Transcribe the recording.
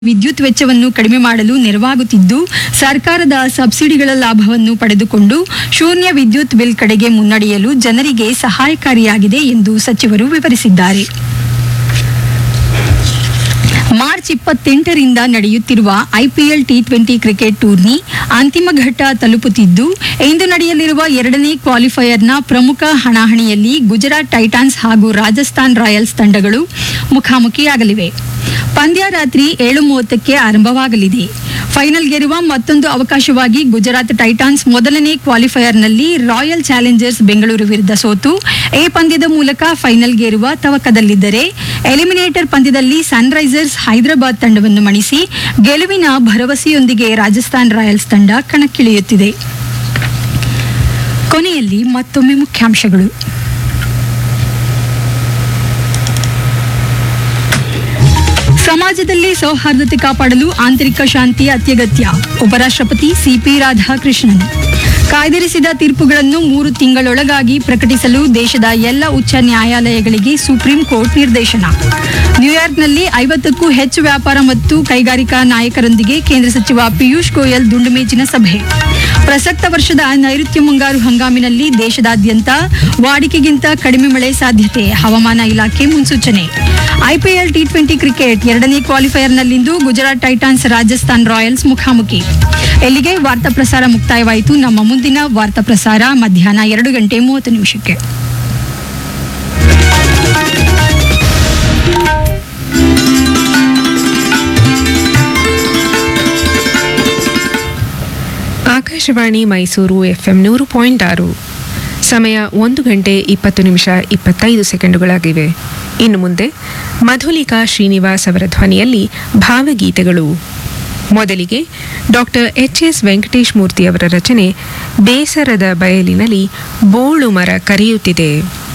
ವಿದ್ಯುತ್ ವೆಚ್ಚವನ್ನು ಕಡಿಮೆ ಮಾಡಲು ನೆರವಾಗುತ್ತಿದ್ದು ಸರ್ಕಾರದ ಸಬ್ಸಿಡಿಗಳ ಲಾಭವನ್ನು ಪಡೆದುಕೊಂಡು ಶೂನ್ಯ ವಿದ್ಯುತ್ ಬಿಲ್ ಕಡೆಗೆ ಮುನ್ನಡೆಯಲು ಜನರಿಗೆ ಸಹಾಯಕಾರಿಯಾಗಿದೆ ಎಂದು ಸಚಿವರು ವಿವರಿಸಿದ್ದಾರೆ ಮಾರ್ಚ್ ಇಪ್ಪತ್ತೆಂಟರಿಂದ ನಡೆಯುತ್ತಿರುವ IPL T twenty cricket tourney ಅಂತಿಮ ಘಟ್ಟ ತಲುಪುತ್ತಿದ್ದು ಇಂದು ನಡೆಯಲಿರುವ ಎರಡನೇ ಕ್ವಾಲಿಫೈಯರ್ನ ಪ್ರಮುಖ ಹಣಾಹಣಿಯಲ್ಲಿ ಗುಜರಾತ್ ಟೈಟಾನ್ಸ್ ಹಾಗೂ ರಾಜಸ್ಥಾನ್ ರಾಯಲ್ಸ್ ತಂಡಗಳು ಮುಖಾಮುಖಿಯಾಗಲಿವೆ ಪಂದ್ಯ ರಾತ್ರಿ ಏಳು ಮೂವತ್ತಕ್ಕೆ ಆರಂಭವಾಗಲಿದೆ ಫೈನಲ್ಗೇರುವ ಮತ್ತೊಂದು ಅವಕಾಶವಾಗಿ ಗುಜರಾತ್ ಟೈಟಾನ್ಸ್ ಮೊದಲನೇ ಕ್ವಾಲಿಫೈಯರ್ನಲ್ಲಿ ರಾಯಲ್ ಚಾಲೆಂಜರ್ಸ್ ಬೆಂಗಳೂರು ವಿರುದ್ಧ ಸೋತು ಎ ಪಂದ್ಯದ ಮೂಲಕ ಫೈನಲ್ಗೇರುವ ತವಕದಲ್ಲಿದ್ದರೆ ಎಲಿಮಿನೇಟರ್ ಪಂದ್ಯದಲ್ಲಿ ಸನ್ರೈಸರ್ಸ್ ಹೈದರಾಬಾದ್ ತಂಡವನ್ನು ಮಣಿಸಿ ಗೆಲುವಿನ ಭರವಸೆಯೊಂದಿಗೆ ರಾಜಸ್ಥಾನ್ ರಾಯಲ್ಸ್ ತಂಡ ಕಣಕ್ಕಿಳಿಯುತ್ತಿದೆ ಕೊನೆಯಲ್ಲಿ ಮತ್ತೊಮ್ಮೆ ಮುಖ್ಯಾಂಶಗಳು ಸಮಾಜದಲ್ಲಿ ಸೌಹಾರ್ದತೆ ಕಾಪಾಡಲು ಆಂತರಿಕ ಶಾಂತಿ ಅತ್ಯಗತ್ಯ ಉಪರಾಷ್ಟ್ರಪತಿ ಸಿಪಿ ರಾಧಾಕೃಷ್ಣನ್ ಕಾಯ್ದಿರಿಸಿದ ತೀರ್ಪುಗಳನ್ನು ಮೂರು ತಿಂಗಳೊಳಗಾಗಿ ಪ್ರಕಟಿಸಲು ದೇಶದ ಎಲ್ಲ ಉಚ್ಚ ನ್ಯಾಯಾಲಯಗಳಿಗೆ ಸುಪ್ರೀಂ ಕೋರ್ಟ್ ನಿರ್ದೇಶನ ನ್ಯೂಯಾರ್ಕ್ನಲ್ಲಿ ಐವತ್ತಕ್ಕೂ ಹೆಚ್ಚು ವ್ಯಾಪಾರ ಮತ್ತು ಕೈಗಾರಿಕಾ ನಾಯಕರೊಂದಿಗೆ ಕೇಂದ್ರ ಸಚಿವ ಪಿಯೂಷ್ ಗೋಯಲ್ ದುಂಡುಮೇಜಿನ ಸಭೆ ಪ್ರಸಕ್ತ ವರ್ಷದ ನೈಋತ್ಯ ಮುಂಗಾರು ಹಂಗಾಮಿನಲ್ಲಿ ದೇಶದಾದ್ಯಂತ ವಾಡಿಕೆಗಿಂತ ಕಡಿಮೆ ಮಳೆ ಸಾಧ್ಯತೆ ಹವಾಮಾನ ಇಲಾಖೆ ಮುನ್ಸೂಚನೆ ಐಪಿಎಲ್ ಟಿ ಟ್ವೆಂಟಿ ಕ್ರಿಕೆಟ್ ಎರಡನೇ ಕ್ವಾಲಿಫೈಯರ್ನಲ್ಲಿಂದು ಗುಜರಾತ್ ಟೈಟಾನ್ಸ್ ರಾಜಸ್ಥಾನ್ ರಾಯಲ್ಸ್ ಮುಖಾಮುಖಿ ಎಲ್ಲಿಗೆ ವಾರ್ತಾ ಪ್ರಸಾರ ಮುಕ್ತಾಯವಾಯಿತು ನಮ್ಮ ಮುಂದಿನ ವಾರ್ತಾ ಪ್ರಸಾರ ಮಧ್ಯಾಹ್ನ ಎರಡು ಗಂಟೆ ಮೂವತ್ತು ನಿಮಿಷಕ್ಕೆ ಆಕಾಶವಾಣಿ ಮೈಸೂರು ಎಫ್ಎಂ ನೂರು ಪಾಯಿಂಟ್ ಆರು ಸಮಯ ಒಂದು ಗಂಟೆ ಇಪ್ಪತ್ತು ನಿಮಿಷ ಇಪ್ಪತ್ತೈದು ಸೆಕೆಂಡುಗಳಾಗಿವೆ ಇನ್ನು ಮುಂದೆ ಮಧುಲಿಕಾ ಶ್ರೀನಿವಾಸ್ ಅವರ ಧ್ವನಿಯಲ್ಲಿ ಭಾವಗೀತೆಗಳು ಮೊದಲಿಗೆ doctor H S Venkatesh Murthy ಅವರ ರಚನೆ ಬೇಸರದ ಬಯಲಿನಲ್ಲಿ ಬೋಳು ಮರ ಕರೆಯುತ್ತಿದೆ